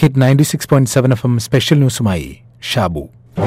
hit ninety six point seven FM എം സ്പെഷ്യൽ ന്യൂസുമായി ഷാബു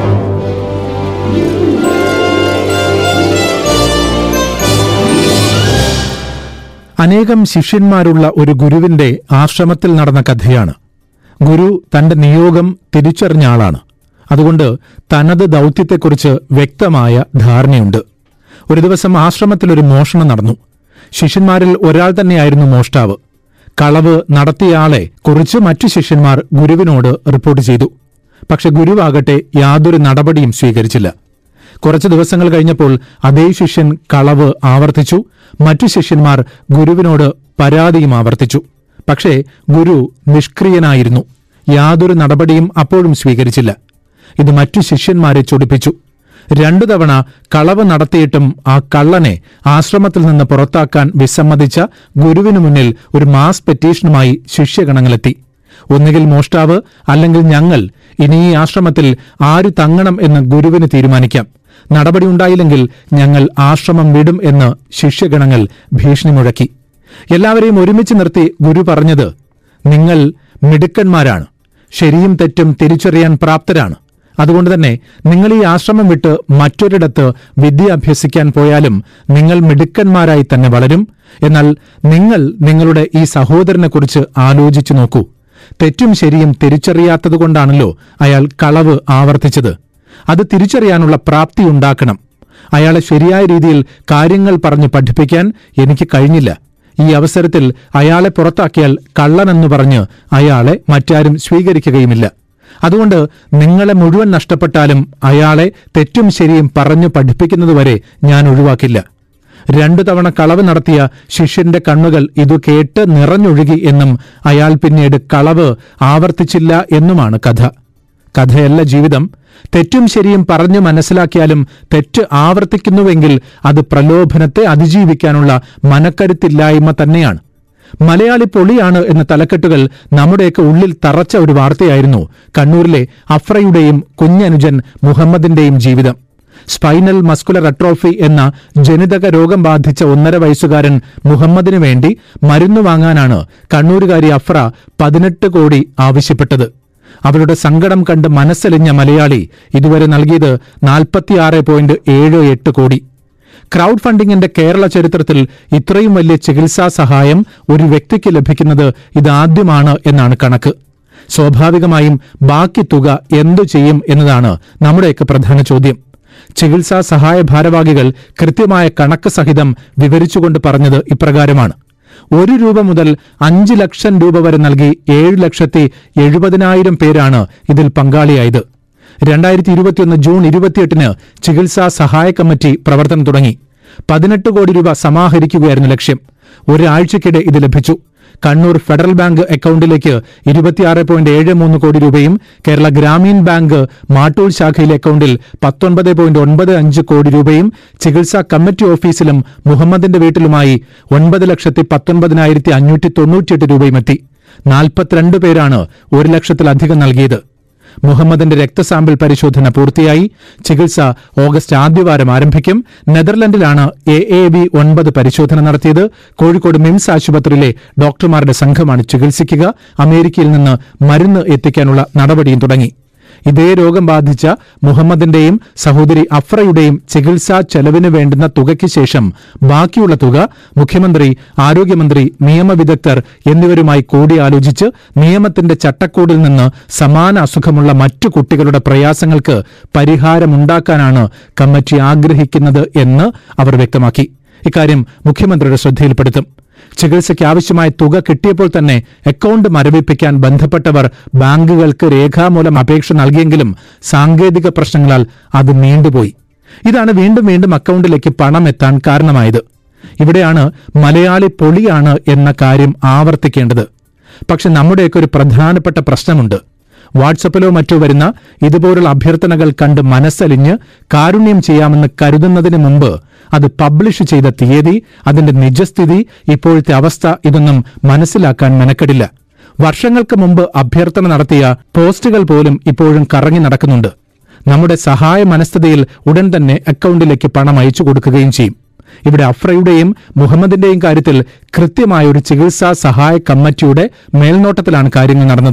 അനേകം ശിഷ്യന്മാരുള്ള ഒരു ഗുരുവിന്റെ ആശ്രമത്തിൽ നടന്ന കഥയാണ് ഗുരു തന്റെ നിയോഗം തിരിച്ചറിഞ്ഞ ആളാണ് അതുകൊണ്ട് തനത് ദൗത്യത്തെക്കുറിച്ച് വ്യക്തമായ ധാരണയുണ്ട് ഒരു ദിവസം ആശ്രമത്തിൽ ഒരു മോഷണം നടന്നു ശിഷ്യന്മാരിൽ ഒരാൾ തന്നെയായിരുന്നു മോഷ്ടാവ് കളവ് നടത്തിയയാളെ കുറിച്ച് മറ്റു ശിഷ്യന്മാർ ഗുരുവിനോട് റിപ്പോർട്ട് ചെയ്തു പക്ഷെ ഗുരുവാകട്ടെ യാതൊരു നടപടിയും സ്വീകരിച്ചില്ല കുറച്ചു ദിവസങ്ങൾ കഴിഞ്ഞപ്പോൾ അതേ ശിഷ്യൻ കളവ് ആവർത്തിച്ചു മറ്റു ശിഷ്യന്മാർ ഗുരുവിനോട് പരാതിയും ആവർത്തിച്ചു പക്ഷേ ഗുരു നിഷ്ക്രിയനായിരുന്നു യാതൊരു നടപടിയും അപ്പോഴും സ്വീകരിച്ചില്ല ഇത് മറ്റു ശിഷ്യന്മാരെ ചൊടിപ്പിച്ചു രണ്ടു തവണ കളവ് നടത്തിയിട്ടും ആ കള്ളനെ ആശ്രമത്തിൽ നിന്ന് പുറത്താക്കാൻ വിസമ്മതിച്ച ഗുരുവിനു മുന്നിൽ ഒരു മാസ് പെറ്റീഷനുമായി ശിഷ്യഗണങ്ങളെത്തി ഒന്നുകിൽ മോഷ്ടാവ് അല്ലെങ്കിൽ ഞങ്ങൾ ഇനി ഈ ആശ്രമത്തിൽ ആര് തങ്ങണം എന്ന് ഗുരുവിന് തീരുമാനിക്കാം നടപടി ഉണ്ടായില്ലെങ്കിൽ ഞങ്ങൾ ആശ്രമം വിടും എന്ന് ശിഷ്യഗണങ്ങൾ ഭീഷണി മുഴക്കി എല്ലാവരെയും ഒരുമിച്ച് നിർത്തി ഗുരു പറഞ്ഞത് നിങ്ങൾ മിടുക്കന്മാരാണ് ശരിയും തെറ്റും തിരിച്ചറിയാൻ പ്രാപ്തരാണ് അതുകൊണ്ട് തന്നെ നിങ്ങൾ ഈ ആശ്രമം വിട്ട് മറ്റൊരിടത്ത് വിദ്യ അഭ്യസിക്കാൻ പോയാലും നിങ്ങൾ മിടുക്കന്മാരായി തന്നെ വളരും എന്നാൽ നിങ്ങൾ നിങ്ങളുടെ ഈ സഹോദരനെക്കുറിച്ച് ആലോചിച്ചു നോക്കൂ തെറ്റും ശരിയും തിരിച്ചറിയാത്തതുകൊണ്ടാണല്ലോ അയാൾ കളവ് ആവർത്തിച്ചത് അത് തിരിച്ചറിയാനുള്ള പ്രാപ്തി ഉണ്ടാക്കണം അയാളെ ശരിയായ രീതിയിൽ കാര്യങ്ങൾ പറഞ്ഞ് പഠിപ്പിക്കാൻ എനിക്ക് കഴിഞ്ഞില്ല ഈ അവസരത്തിൽ അയാളെ പുറത്താക്കിയാൽ കള്ളനെന്ന് പറഞ്ഞ് അയാളെ മറ്റാരും സ്വീകരിക്കുകയുമില്ല അതുകൊണ്ട് നിങ്ങളെ മുഴുവൻ നഷ്ടപ്പെട്ടാലും അയാളെ തെറ്റും ശരിയും പറഞ്ഞു പഠിപ്പിക്കുന്നതുവരെ ഞാൻ ഒഴിവാക്കില്ല രണ്ടു തവണ കളവ് നടത്തിയ ശിഷ്യന്റെ കണ്ണുകൾ ഇതു കേട്ട് നിറഞ്ഞൊഴുകി എന്നും അയാൾ പിന്നീട് കളവ് ആവർത്തിച്ചില്ല എന്നുമാണ് കഥ കഥയല്ല ജീവിതം തെറ്റും ശരിയും പറഞ്ഞു മനസ്സിലാക്കിയാലും തെറ്റ് ആവർത്തിക്കുന്നുവെങ്കിൽ അത് പ്രലോഭനത്തെ അതിജീവിക്കാനുള്ള മനക്കരുത്തില്ലായ്മ തന്നെയാണ് മലയാളി പൊളിയാണ് എന്ന തലക്കെട്ടുകൾ നമ്മുടെയൊക്കെ ഉള്ളിൽ തറച്ച ഒരു വാർത്തയായിരുന്നു കണ്ണൂരിലെ അഫ്രയുടെയും കുഞ്ഞനുജൻ മുഹമ്മദിന്റെയും ജീവിതം സ്പൈനൽ മസ്കുലർ അട്രോഫി എന്ന ജനിതക രോഗം ബാധിച്ച ഒന്നര വയസ്സുകാരൻ മുഹമ്മദിനു വേണ്ടി മരുന്ന് വാങ്ങാനാണ് കണ്ണൂരുകാരി അഫ്ര പതിനെട്ട് കോടി ആവശ്യപ്പെട്ടത് അവരുടെ സങ്കടം കണ്ട് മനസ്സലിഞ്ഞ മലയാളി ഇതുവരെ നൽകിയത് നാൽപ്പത്തിയാറ് പോയിന്റ് ഏഴ് എട്ട് കോടി ക്രൗഡ് ഫണ്ടിങ്ങിന്റെ കേരള ചരിത്രത്തിൽ ഇത്രയും വലിയ ചികിത്സാ സഹായം ഒരു വ്യക്തിക്ക് ലഭിക്കുന്നത് ഇതാദ്യമാണ് എന്നാണ് കണക്ക് സ്വാഭാവികമായും ബാക്കി തുക എന്തു ചെയ്യും എന്നതാണ് നമ്മുടെയൊക്കെ പ്രധാന ചോദ്യം ചികിത്സാ സഹായ ഭാരവാഹികൾ കൃത്യമായ കണക്ക് സഹിതം വിവരിച്ചുകൊണ്ട് പറഞ്ഞത് ഇപ്രകാരമാണ് ഒരു രൂപ മുതൽ അഞ്ച് ലക്ഷം രൂപ വരെ നൽകി ഏഴ് ലക്ഷത്തി എഴുപതിനായിരം പേരാണ് ഇതിൽ പങ്കാളിയായത് രണ്ടായിരത്തി ഇരുപത്തിയൊന്ന് ജൂൺ ഇരുപത്തിയെട്ടിന് ചികിത്സാ സഹായ കമ്മിറ്റി പ്രവർത്തനം തുടങ്ങി പതിനെട്ട് കോടി രൂപ സമാഹരിക്കുകയായിരുന്നു ലക്ഷ്യം ഒരാഴ്ചക്കിടെ ഇത് ലഭിച്ചു കണ്ണൂർ ഫെഡറൽ ബാങ്ക് അക്കൌണ്ടിലേക്ക് ഇരുപത്തിയാറ് പോയിന്റ് ഏഴ് മൂന്ന് കോടി രൂപയും കേരള ഗ്രാമീൺ ബാങ്ക് മാട്ടൂർ ശാഖയിലെ അക്കൌണ്ടിൽ പത്തൊൻപത് പോയിന്റ് ഒൻപത് അഞ്ച് കോടി രൂപയും ചികിത്സാ കമ്മിറ്റി ഓഫീസിലും മുഹമ്മദിന്റെ വീട്ടിലുമായി ഒൻപത് ലക്ഷത്തി പത്തൊൻപതിനായിരത്തി അഞ്ഞൂറ്റി തൊണ്ണൂറ്റിയെട്ട് രൂപയും എത്തി നാൽപ്പത്തിരണ്ട് പേരാണ് ഒരു ലക്ഷത്തിലധികം നൽകിയത് മുഹമ്മദിന്റെ രക്തസാമ്പിൾ പരിശോധന പൂർത്തിയായി ചികിത്സ ഓഗസ്റ്റ് ആദ്യവാരം ആരംഭിക്കും നെതർലൻഡിലാണ് എ എ ബി ഒൻപത് പരിശോധന നടത്തിയത് കോഴിക്കോട് മിംസ് ആശുപത്രിയിലെ ഡോക്ടർമാരുടെ സംഘമാണ് ചികിത്സിക്കുക അമേരിക്കയിൽ നിന്ന് മരുന്ന് എത്തിക്കാനുള്ള നടപടിയും തുടങ്ങി ഇതേ രോഗം ബാധിച്ച മുഹമ്മദിന്റെയും സഹോദരി അഫ്രയുടെയും ചികിത്സാ ചെലവിന് വേണ്ടുന്ന തുകയ്ക്ക് ശേഷം ബാക്കിയുള്ള തുക മുഖ്യമന്ത്രി ആരോഗ്യമന്ത്രി നിയമവിദഗ്ധർ എന്നിവരുമായി കൂടിയാലോചിച്ച് നിയമത്തിന്റെ ചട്ടക്കൂടിൽ നിന്ന് സമാന അസുഖമുള്ള മറ്റു കുട്ടികളുടെ പ്രയാസങ്ങൾക്ക് പരിഹാരമുണ്ടാക്കാനാണ് കമ്മിറ്റി ആഗ്രഹിക്കുന്നത് എന്ന് അവർ വ്യക്തമാക്കി ഇക്കാര്യം മുഖ്യമന്ത്രിയുടെ ശ്രദ്ധയിൽപ്പെടുത്തും ചികിത്സയ്ക്ക് ആവശ്യമായ തുക കിട്ടിയപ്പോൾ തന്നെ അക്കൌണ്ട് മരവിപ്പിക്കാൻ ബന്ധപ്പെട്ടവർ ബാങ്കുകൾക്ക് രേഖാമൂലം അപേക്ഷ നൽകിയെങ്കിലും സാങ്കേതിക പ്രശ്നങ്ങളാൽ അത് നീണ്ടുപോയി ഇതാണ് വീണ്ടും വീണ്ടും അക്കൌണ്ടിലേക്ക് പണം എത്താൻ കാരണമായത് ഇവിടെയാണ് മലയാളി പൊളിയാണ് എന്ന കാര്യം ആവർത്തിക്കേണ്ടത് പക്ഷെ നമ്മുടെയൊക്കെ ഒരു പ്രധാനപ്പെട്ട പ്രശ്നമുണ്ട് വാട്സപ്പിലോ മറ്റോ വരുന്ന ഇതുപോലുള്ള അഭ്യർത്ഥനകൾ കണ്ട് മനസ്സലിഞ്ഞ് കാരുണ്യം ചെയ്യാമെന്ന് കരുതുന്നതിന് മുമ്പ് അത് പബ്ലിഷ് ചെയ്ത തീയതി അതിന്റെ നിജസ്ഥിതി ഇപ്പോഴത്തെ അവസ്ഥ ഇതൊന്നും മനസ്സിലാക്കാൻ മെനക്കെടില്ല വർഷങ്ങൾക്ക് മുമ്പ് അഭ്യർത്ഥന നടത്തിയ പോസ്റ്റുകൾ പോലും ഇപ്പോഴും കറങ്ങി നടക്കുന്നുണ്ട് നമ്മുടെ സഹായ മനസ്ഥിതിയിൽ ഉടൻ തന്നെ അക്കൌണ്ടിലേക്ക് പണം അയച്ചു കൊടുക്കുകയും ചെയ്യും ഇവിടെ അഫ്രയുടെയും മുഹമ്മദിന്റെയും കാര്യത്തിൽ കൃത്യമായ ഒരു ചികിത്സാ സഹായ കമ്മിറ്റിയുടെ മേൽനോട്ടത്തിലാണ് കാര്യങ്ങൾ നടന്നത്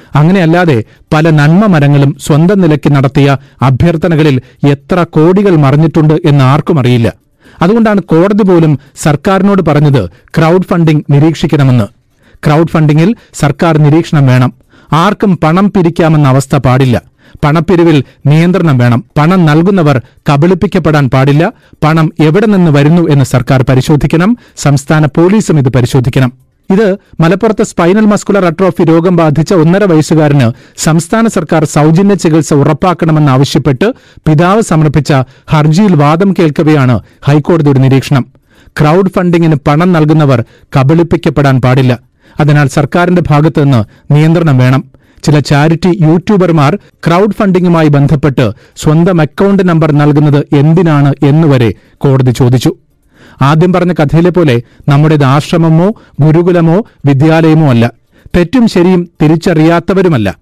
അങ്ങനെയല്ലാതെ പല നന്മ മരങ്ങളും സ്വന്തം നിലയ്ക്ക് നടത്തിയ അഭ്യർത്ഥനകളിൽ എത്ര കോടികൾ മറിഞ്ഞിട്ടുണ്ട് എന്ന് ആർക്കും അറിയില്ല അതുകൊണ്ടാണ് കോടതി പോലും സർക്കാരിനോട് പറഞ്ഞത് ക്രൗഡ് ഫണ്ടിംഗ് നിരീക്ഷിക്കണമെന്ന് ക്രൗഡ് ഫണ്ടിംഗിൽ സർക്കാർ നിരീക്ഷണം വേണം ആർക്കും പണം പിരിക്കാമെന്ന അവസ്ഥ പാടില്ല പണപ്പിരിവിൽ നിയന്ത്രണം വേണം പണം നൽകുന്നവർ കബളിപ്പിക്കപ്പെടാൻ പാടില്ല പണം എവിടെ നിന്ന് വരുന്നു എന്ന് സർക്കാർ പരിശോധിക്കണം സംസ്ഥാന പോലീസും ഇത് പരിശോധിക്കണം ഇത് മലപ്പുറത്ത് സ്പൈനൽ മസ്കുലർ അട്രോഫി രോഗം ബാധിച്ച ഒന്നര വയസ്സുകാരന് സംസ്ഥാന സർക്കാർ സൗജന്യ ചികിത്സ ഉറപ്പാക്കണമെന്നാവശ്യപ്പെട്ട് പിതാവ് സമർപ്പിച്ച ഹർജിയിൽ വാദം കേൾക്കവെയാണ് ഹൈക്കോടതിയുടെ നിരീക്ഷണം ക്രൗഡ് ഫണ്ടിങ്ങിന് പണം നൽകുന്നവർ കബളിപ്പിക്കപ്പെടാൻ പാടില്ല അതിനാൽ സർക്കാരിന്റെ ഭാഗത്തുനിന്ന് നിയന്ത്രണം വേണം ചില ചാരിറ്റി യൂട്യൂബർമാർ ക്രൗഡ് ഫണ്ടിങ്ങുമായി ബന്ധപ്പെട്ട് സ്വന്തം അക്കൗണ്ട് നമ്പർ നൽകുന്നത് എന്തിനാണ് എന്നുവരെ കോടതി ചോദിച്ചു ആദ്യം പറഞ്ഞ കഥയിലെ പോലെ നമ്മുടേത് ആശ്രമമോ ഗുരുകുലമോ വിദ്യാലയമോ അല്ല തെറ്റും ശരിയും തിരിച്ചറിയാത്തവരുമല്ല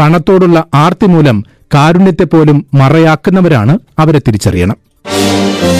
പണത്തോടുള്ള ആർത്തി മൂലം കാരുണ്യത്തെപ്പോലും മറയാക്കുന്നവരാണ് അവരെ തിരിച്ചറിയണം